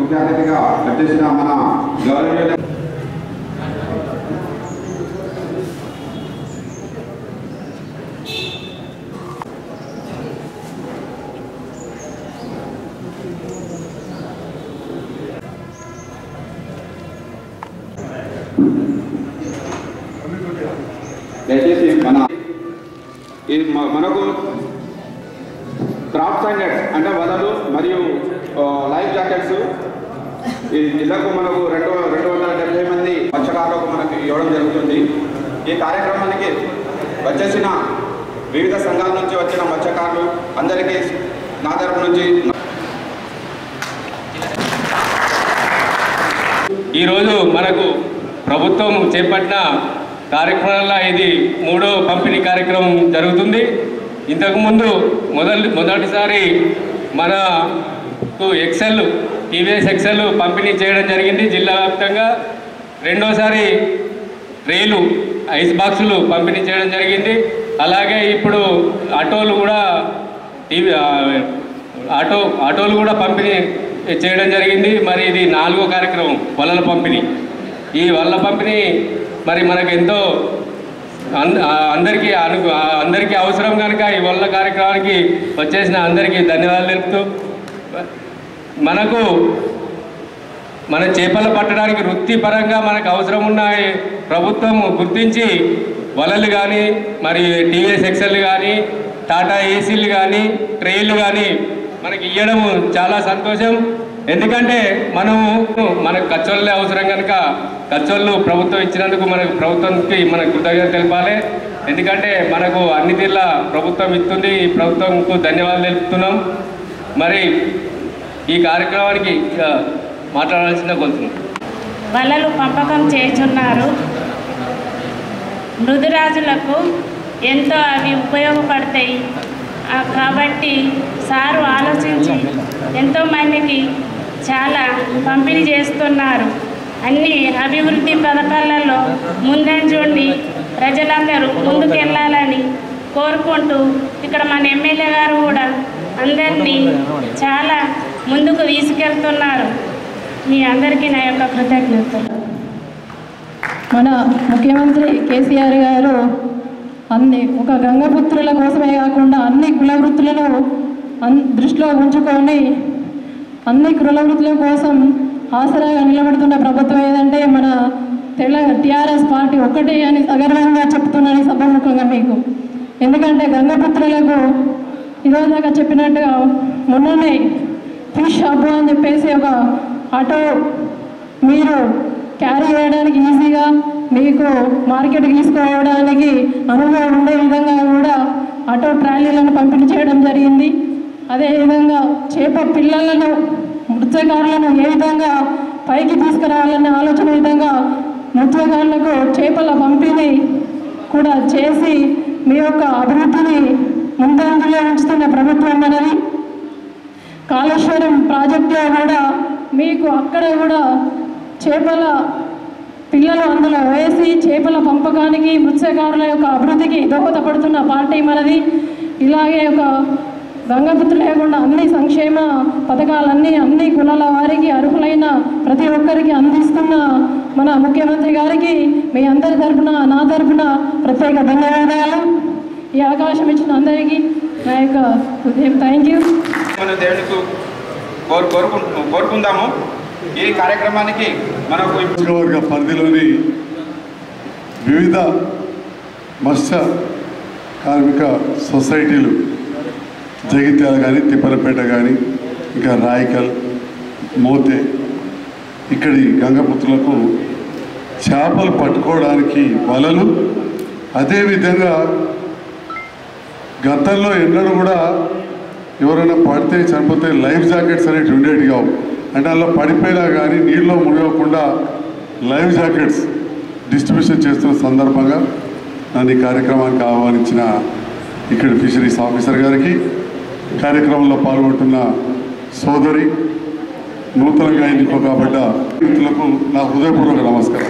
ముఖ్య అతిథిగా వచ్చేసిన మన గౌరవ దయచేసి మన ఇది మ- మనకు క్రాఫ్ట్ స్టాండర్డ్స్ అంటే వలలు మరియు ఆ, లైఫ్ జాకెట్స్ ఈ జిల్లాకు మనకు రెండు రెండు వందల డెబ్బై మంది మత్స్యకారులకు మనకు ఇవ్వడం జరుగుతుంది ఈ కార్యక్రమానికి వచ్చేసిన వివిధ సంఘాల నుంచి వచ్చిన మత్స్యకారులు అందరికీ నా తరపు నుంచి ఈరోజు మనకు ప్రభుత్వం చేపట్టిన కార్యక్రమాల్లో ఇది మూడో పంపిణీ కార్యక్రమం జరుగుతుంది ఇంతకుముందు మొదటి మొదటిసారి మనకు ఎక్సెల్ టీవీఎస్ ఎక్సెల్ పంపిణీ చేయడం జరిగింది జిల్లా వ్యాప్తంగా రెండోసారి రైలు ఐస్ బాక్సులు పంపిణీ చేయడం జరిగింది అలాగే ఇప్పుడు ఆటోలు కూడా టీవీ ఆ, ఆటో ఆటోలు కూడా పంపిణీ చేయడం జరిగింది మరి ఇది నాలుగో కార్యక్రమం వలల పంపిణీ ఈ వలల పంపిణీ మరి మనకు ఎంతో అంద ఆ, అందరికీ అను ఆ, అందరికీ అవసరం కనుక ఈ వల్ల కార్యక్రమానికి వచ్చేసిన అందరికీ ధన్యవాదాలు తెలుపుతూ మనకు మన చేపలు పట్టడానికి వృత్తిపరంగా మనకు అవసరం ఉన్న ఈ ప్రభుత్వం గుర్తించి వలలు కానీ మరి టీవీఎస్ ఎక్సెల్ కానీ టాటా ఏసీలు కానీ ట్రైలు కానీ మనకి ఇవ్వడం చాలా సంతోషం ఎందుకంటే మనము మనకు ఖర్చులే అవసరం కనుక ఖర్చులు ప్రభుత్వం ఇచ్చినందుకు మనకు ప్రభుత్వానికి మన కృతజ్ఞత తెలపాలి ఎందుకంటే మనకు అన్ని తీర్ల ప్రభుత్వం ఇస్తుంది ఈ ప్రభుత్వంకు ధన్యవాదాలు తెలుపుతున్నాం మరి ఈ కార్యక్రమానికి ఇక మాట్లాడాల్సిన కోరుతున్నాం వలలు పంపకం చేస్తున్నారు మృదురాజులకు ఎంతో అవి ఉపయోగపడతాయి ఆ, కాబట్టి సారు ఆలోచించి ఎంతోమందికి చాలా పంపిణీ చేస్తున్నారు అన్ని అభివృద్ధి పథకాలలో ముందంజుండి ప్రజలందరూ ముందుకెళ్ళాలని కోరుకుంటూ ఇక్కడ మన ఎమ్మెల్యే గారు కూడా అందరినీ చాలా ముందుకు తీసుకెళ్తున్నారు మీ అందరికీ నా యొక్క కృతజ్ఞతలు మన ముఖ్యమంత్రి కేసీఆర్ గారు అన్ని ఒక గంగపుత్రుల కోసమే కాకుండా అన్ని కుల వృత్తులను అన్ దృష్టిలో ఉంచుకొని అన్ని కుల వృత్తుల కోసం ఆసరాగా నిలబడుతున్న ప్రభుత్వం ఏదంటే మన తెల టీఆర్ఎస్ పార్టీ ఒక్కటే అని సగర్వంగా చెప్తున్నాను సభముఖంగా మీకు ఎందుకంటే గంగపుత్రులకు ఇదిదాకా చెప్పినట్టుగా మొన్ననే ఫిష్ హబ్ అని చెప్పేసి ఒక ఆటో మీరు క్యారీ చేయడానికి ఈజీగా మీకు మార్కెట్ తీసుకోవడానికి అనుభవం ఉండే విధంగా కూడా ఆటో ట్రాలీలను పంపిణీ చేయడం జరిగింది అదేవిధంగా చేప పిల్లలను మృత్యకారులను ఏ విధంగా పైకి తీసుకురావాలనే ఆలోచన విధంగా మృత్యకారులకు చేపల పంపిణీ కూడా చేసి మీ యొక్క అభివృద్ధిని ముందంజలో ఉంచుతున్న ప్రభుత్వం అనేది కాళేశ్వరం ప్రాజెక్టులో కూడా మీకు అక్కడ కూడా చేపల పిల్లలు అందులో వేసి చేపల పంపకానికి మత్స్యకారుల యొక్క అభివృద్ధికి దోహదపడుతున్న పార్టీ మనది ఇలాగే ఒక గంగపుత్రు లేకుండా అన్ని సంక్షేమ పథకాలన్నీ అన్ని కులాల వారికి అర్హులైన ప్రతి ఒక్కరికి అందిస్తున్న మన ముఖ్యమంత్రి గారికి మీ అందరి తరపున నా తరపున ప్రత్యేక ధన్యవాదాలు ఈ అవకాశం ఇచ్చిన అందరికీ నా యొక్క హృదయం థ్యాంక్ యూ మన దేవునికి కోరు కోరుకు కోరుకుందాము ఈ కార్యక్రమానికి మనకు నియోజకవర్గ పరిధిలోని వివిధ మత్స్య కార్మిక సొసైటీలు జగిత్యాల కానీ తిప్పలపేట కానీ ఇంకా రాయికల్ మోతే ఇక్కడి గంగపుత్రులకు చేపలు పట్టుకోవడానికి వలలు అదేవిధంగా గతంలో ఎన్నడూ కూడా ఎవరైనా పడితే చనిపోతే లైఫ్ జాకెట్స్ అనేవి ఉండేవి కావు అంటే అందులో పడిపోయినా కానీ నీళ్ళలో మునగకుండా లైఫ్ జాకెట్స్ డిస్ట్రిబ్యూషన్ చేస్తున్న సందర్భంగా నన్ను ఈ కార్యక్రమానికి ఆహ్వానించిన ఇక్కడ ఫిషరీస్ ఆఫీసర్ గారికి కార్యక్రమంలో పాల్గొంటున్న సోదరి నూతనంగా ఎన్నుకోబడ్డ వ్యక్తులకు నా హృదయపూర్వక నమస్కారం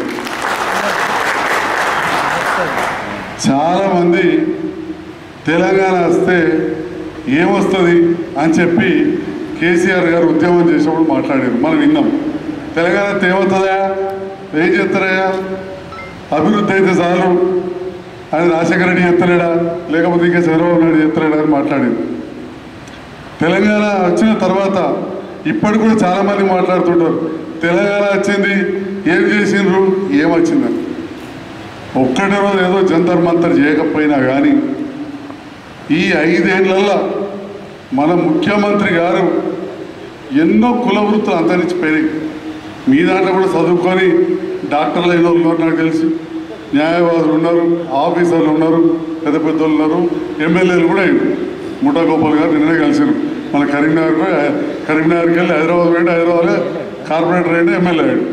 చాలామంది తెలంగాణ వస్తే ఏమొస్తుంది అని చెప్పి కేసీఆర్ గారు ఉద్యమం చేసినప్పుడు మాట్లాడారు మనం విన్నాం తెలంగాణ తేవతుందా ఏం చేస్తారయ్యా అభివృద్ధి అయితే చాలు ఆయన రాజశేఖర రెడ్డి చెప్తలేడా లేకపోతే ఇంకా చంద్రబాబు నాయుడు చెప్తలేడా అని మాట్లాడింది తెలంగాణ వచ్చిన తర్వాత ఇప్పటి కూడా చాలా మంది మాట్లాడుతుంటారు తెలంగాణ వచ్చింది ఏం చేసిండ్రు ఏమొచ్చిందని ఒక్కటే రోజు ఏదో జంతర్ మంతర్ చేయకపోయినా కానీ ఈ ఐదేళ్లలో మన ముఖ్యమంత్రి గారు ఎన్నో కుల వృత్తులు అంతరించిపోయినాయి మీ దాంట్లో కూడా చదువుకొని డాక్టర్లు అయిన వాళ్ళు ఉన్నారు నాకు తెలిసి న్యాయవాదులు ఉన్నారు ఆఫీసర్లు ఉన్నారు పెద్ద పెద్ద వాళ్ళు ఉన్నారు ఎమ్మెల్యేలు కూడా అయ్యారు ముఠా గోపాల్ గారు నిన్నే కలిసారు మన కరీంనగర్ పోయి కరీంనగర్కి వెళ్ళి హైదరాబాద్ పోయింటే హైదరాబాద్ కార్పొరేటర్ అయ్యింటే ఎమ్మెల్యే అయ్యాడు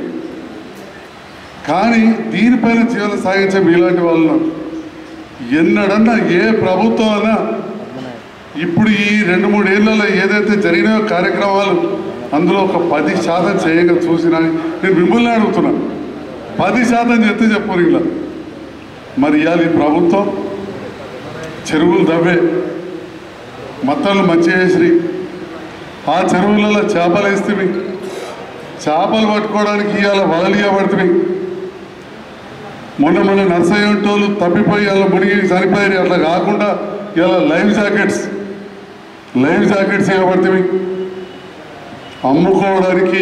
కానీ దీనిపైన జీవనం సాగించే మీలాంటి వాళ్ళు ఉన్నారు. ఎన్నడన్నా ఏ ప్రభుత్వం అన్నా ఇప్పుడు ఈ రెండు మూడు ఏళ్లలో ఏదైతే జరిగినాయో కార్యక్రమాలు అందులో ఒక పది శాతం చేయగా చూసినా నేను మిమ్మల్ని అడుగుతున్నా పది శాతం చెప్తే చెప్పరు ఇలా మరి ఇవాళ ఈ ప్రభుత్వం చెరువులు దవ్వే మత్తలు మంచి చేసి ఆ చెరువులలో చేపలు వేస్తుంది చేపలు పట్టుకోవడానికి ఇవాళ వదలియబడుతుంది మొన్న మొన్న నర్సయ్య ఉంటోళ్ళు తప్పిపోయి అలా మునిగి చనిపోయారు అట్లా కాకుండా ఇలా లైవ్ జాకెట్స్ లైవ్ జాకెట్స్ ఇవ్వబడుతుంది అమ్ముకోవడానికి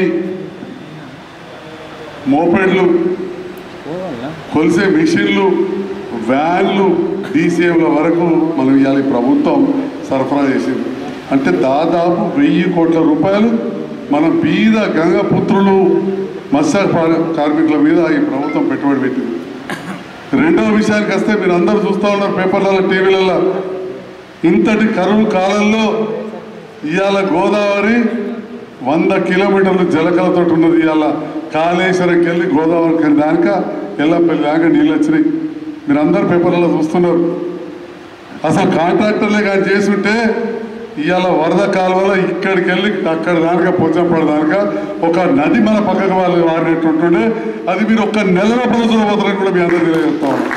మోపెడ్లు కొలిసే మిషన్లు వ్యాన్లు డీసీఎంల వరకు మనం ఇవాళ ఈ ప్రభుత్వం సరఫరా చేసింది అంటే దాదాపు వెయ్యి కోట్ల రూపాయలు మన బీద గంగపుత్రులు మత్స్య పా- కార్మికుల మీద ఈ ప్రభుత్వం పెట్టుబడి పెట్టింది రెండవ విషయానికి వస్తే మీరు అందరూ చూస్తూ ఉన్నారు పేపర్లలో టీవీలలో ఇంతటి కరువు కాలంలో ఇవాళ గోదావరి వంద కిలోమీటర్లు జలకలతో ఉన్నది ఇవాళ కాళేశ్వరంకి వెళ్ళి గోదావరికి దానిక ఎల్లపల్లి దాకా నీళ్ళు వచ్చినాయి మీరు అందరు పేపర్లలో చూస్తున్నారు అసలు కాంట్రాక్టర్లే కానీ చేసుంటే ఇవాళ వరద కాలువలో ఇక్కడికి వెళ్ళి అక్కడ దానిక పోచంపడ దానిక ఒక నది మన పక్కకు వాళ్ళు వారినట్టు ఉంటుండే అది మీరు ఒక్క నెలలో రోజులు పోతారని కూడా మీ అందరూ తెలియజేస్తా ఉన్నాం.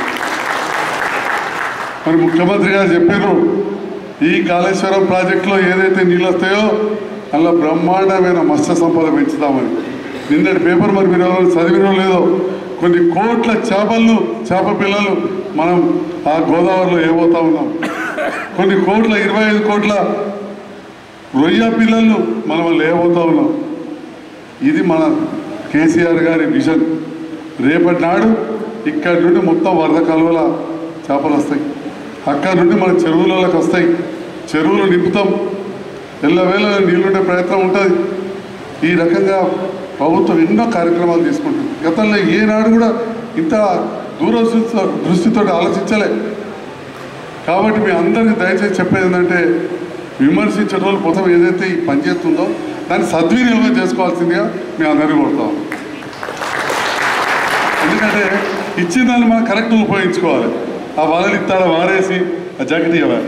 మరి ముఖ్యమంత్రి గారు చెప్పారు ఈ కాళేశ్వరం ప్రాజెక్టులో ఏదైతే నీళ్ళు వస్తాయో అలా బ్రహ్మాండమైన మత్స్య సంపద పెంచుతామని నిన్నటి పేపర్ మరి మీరు ఎవరు చదివినో లేదో కొన్ని కోట్ల చేపలను చేప పిల్లలు మనం ఆ గోదావరిలో ఏపోతా ఉన్నాం కొన్ని కోట్ల ఇరవై ఐదు కోట్ల రొయ్య పిల్లలు మనం లేకపోతా ఉన్నాం ఇది మన కేసీఆర్ గారి విజన్ రేపటి నాడు ఇక్కడి నుండి మొత్తం వరద కాలువల చేపలు వస్తాయి అక్కడి నుండి మన చెరువులలోకి వస్తాయి చెరువులు నింపుతాం ఎల్లవేళ నీళ్ళుండే ప్రయత్నం ఉంటుంది ఈ రకంగా ప్రభుత్వం ఎన్నో కార్యక్రమాలు తీసుకుంటుంది గతంలో ఏనాడు కూడా ఇంత దూరదృష్టి దృష్టితో ఆలోచించలే కాబట్టి మీ అందరికీ దయచేసి చెప్పేది ఏంటంటే విమర్శించే రోజు మొత్తం ఏదైతే ఈ పని చేస్తుందో దాన్ని సద్వినియోగం చేసుకోవాల్సిందిగా మీ అందరికీ కొడతాం ఎందుకంటే ఇచ్చిన దాన్ని మనం కరెక్ట్ ఉపయోగించుకోవాలి ఆ వలలు ఇస్తాడ వారేసి ఆ జాకెట్ ఇవ్వాలి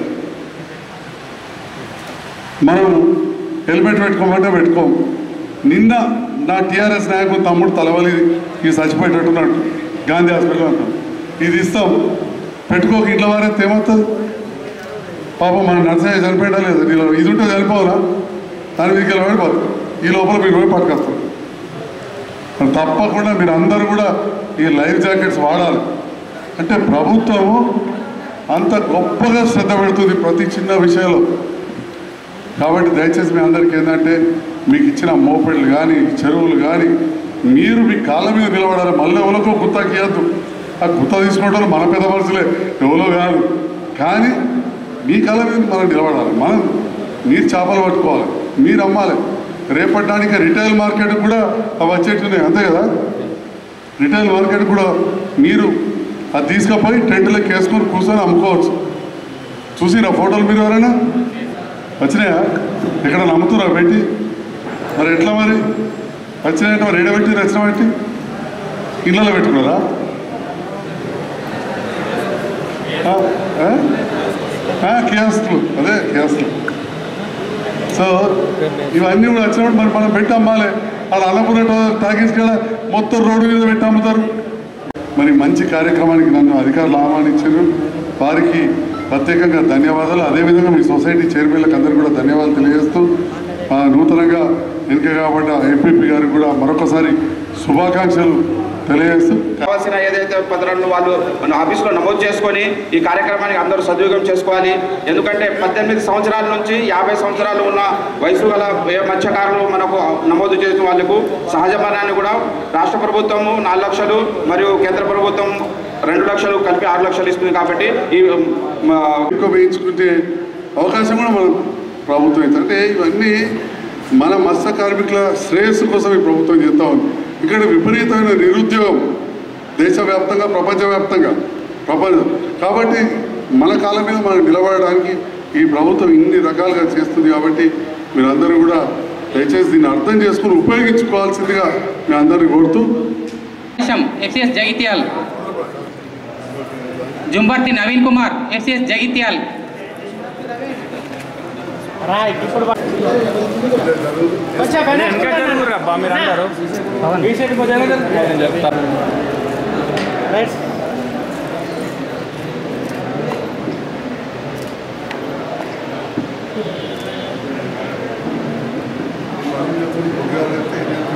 మనం హెల్మెట్ పెట్టుకోమంటే పెట్టుకోం నిన్న నా టీఆర్ఎస్ నాయకుడు తమ్ముడు తలవలి ఈ చచ్చిపోయేటట్టున్నాడు గాంధీ హాస్పిటల్ అంటాం ఇది ఇస్తాం పెట్టుకోక ఇంట్లో వారైతే ఏమవుతుంది పాపం మన నర్సయ్య చనిపోయడా లేదు నీలో ఇది ఉంటే చనిపోవాలా దాని మీకు వెళ్ళి పడిపోదు ఈ లోపల మీరు పోయి పట్టుకొస్తారు మరి తప్పకుండా మీరు అందరూ కూడా ఈ లైఫ్ జాకెట్స్ వాడాలి అంటే ప్రభుత్వము అంత గొప్పగా శ్రద్ధ పెడుతుంది ప్రతి చిన్న విషయంలో కాబట్టి దయచేసి మీ అందరికీ ఏంటంటే మీకు ఇచ్చిన మోపెళ్ళు కానీ చెరువులు కానీ మీరు మీ కాళ్ళ మీద నిలబడాలి మళ్ళీ ఎవరికో గుత్తాకి ఇవ్వద్దు ఆ గుత్త తీసుకుంటారు మన పెద్ద మనుషులే ఎవరో కాదు కానీ మీ కాళ్ళ మీద మనం నిలబడాలి మనం మీరు చేపలు పట్టుకోవాలి మీరు అమ్మాలి రేపటినానికి రిటైల్ మార్కెట్ కూడా అవి వచ్చేట్టున్నాయి అంతే కదా రిటైల్ మార్కెట్ కూడా మీరు అది తీసుకుపోయి టెంట్లోకి వేసుకొని కూర్చొని అమ్ముకోవచ్చు చూసిరా ఫోటోలు మీరు ఎవరైనా వచ్చినాయా ఇక్కడ నమ్ముతున్నా పెట్టి మరి ఎట్లా మరి వచ్చినాయంటే మరి ఏడబెట్టి రచన పెట్టి ఇళ్ళలో పెట్టుకున్నారా ఆ? ఆ? ఆ, కియాస్కులు అదే కియాస్కులు సో ఇవన్నీ కూడా వచ్చినప్పుడు మరి మనం పెట్టి అమ్మాలి అలా అన్నపురం టాకీస్ కూడా మొత్తం రోడ్డు మీద పెట్టి అమ్ముతారు మరి మంచి కార్యక్రమానికి నన్ను అధికారులు ఆహ్వానించారు వారికి ప్రత్యేకంగా ధన్యవాదాలు అదేవిధంగా మీ సొసైటీ చైర్మన్లకు అందరికీ కూడా ధన్యవాదాలు తెలియజేస్తూ ఆ, నూతనంగా ఎన్నిక కాబడ్డ ఎంపీపీ గారికి కూడా మరొకసారి శుభాకాంక్షలు తెలియజేస్తూ కావాల్సిన ఏదైతే పత్రాలను వాళ్ళు మన ఆఫీస్లో నమోదు చేసుకొని ఈ కార్యక్రమానికి అందరూ సద్వినియోగం చేసుకోవాలి ఎందుకంటే పద్దెనిమిది సంవత్సరాల నుంచి యాభై సంవత్సరాలు ఉన్న వయసు గల ఏ మత్స్యకారులు మనకు నమోదు చేసిన వాళ్ళకు సహజ మరణాన్ని కూడా రాష్ట్ర ప్రభుత్వము నాలుగు లక్షలు మరియు కేంద్ర ప్రభుత్వం రెండు లక్షలు కలిపి ఆరు లక్షలు ఇస్తుంది కాబట్టి ఈ మ, ఎక్కువ వేయించుకుంటే అవకాశం కూడా మనం ప్రభుత్వం ఇస్తుంది అంటే ఇవన్నీ మన మత్స్య కార్మికుల శ్రేయస్సు కోసం ఈ ప్రభుత్వం చేస్తూ ఉంది ఇక్కడ విపరీతమైన నిరుద్యోగం దేశవ్యాప్తంగా ప్రపంచవ్యాప్తంగా ప్రపంచం కాబట్టి మన కాలం మీద మనం నిలబడడానికి ఈ ప్రభుత్వం ఇన్ని రకాలుగా చేస్తుంది కాబట్టి మీరందరూ కూడా దయచేసి దీన్ని అర్థం చేసుకుని ఉపయోగించుకోవాల్సిందిగా మీ అందరిని కోరుతూ FCS Jagtial Jumbarthi Naveen Kumar FCS Jagtial Gracias.